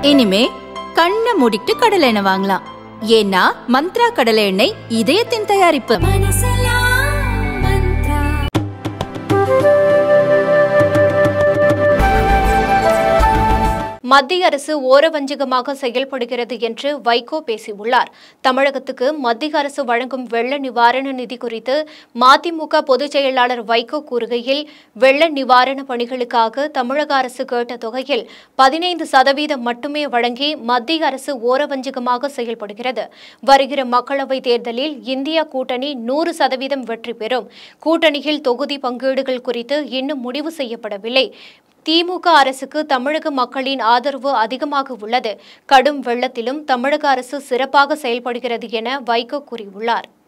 இனிமே கண்ணை மூடிட்டு கடலை எண்ணெய் வாங்கலாம் ஏன்னா மந்த்ரா கடலை எண்ணெய் இதயத்தின் தயாரிப்பு மத்திய அரசு ஓரவஞ்சகமாக செயல்படுகிறது என்று வைகோ பேசியுள்ளார் தமிழகத்துக்கு மத்திய அரசு வழங்கும் வெள்ள நிவாரண நிதி குறித்து மதிமுக பொதுச் செயலாளர் வைகோ கூறுகையில் வெள்ள நிவாரண பணிகளுக்காக தமிழக அரசு கேட்ட தொகையில் பதினைந்து சதவீதம் மட்டுமே வழங்கி மத்திய அரசு ஓரவஞ்சகமாக செயல்படுகிறது வருகிற மக்களவைத் தேர்தலில் இந்தியா கூட்டணி நூறு சதவீதம் வெற்றி பெறும் கூட்டணியில் தொகுதி பங்கீடுகள் குறித்து இன்னும் முடிவு செய்யப்படவில்லை திமுக அரசுக்கு தமிழக மக்களின் ஆதரவு அதிகமாக உள்ளது கடும் வெள்ளத்திலும் தமிழக அரசு சிறப்பாக செயல்படுகிறது என வைகோ கூறியுள்ளார்